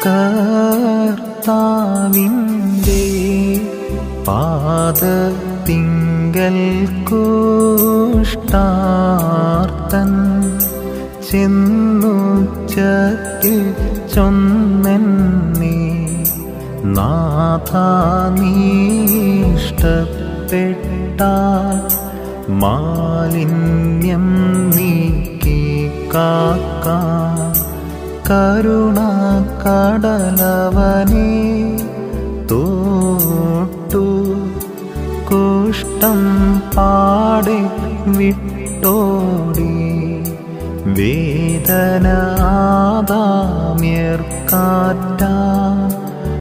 കർത്താവിൻ്റെ പാദത്തിങ്കൽ കുഷ്ടാർത്തൻ ചെന്നുച്ചത്തിൽ ചൊന്നെന്നേ നാഥാനീഷ്ടപ്പെട്ടാൽ മാലിന്യം നീക്കി കാക്ക കരുണ കടലവനെ തോട്ടു കുഷ്ടം പാടി വിട്ടോടി വേദന ആദാമ്യർക്കാറ്റ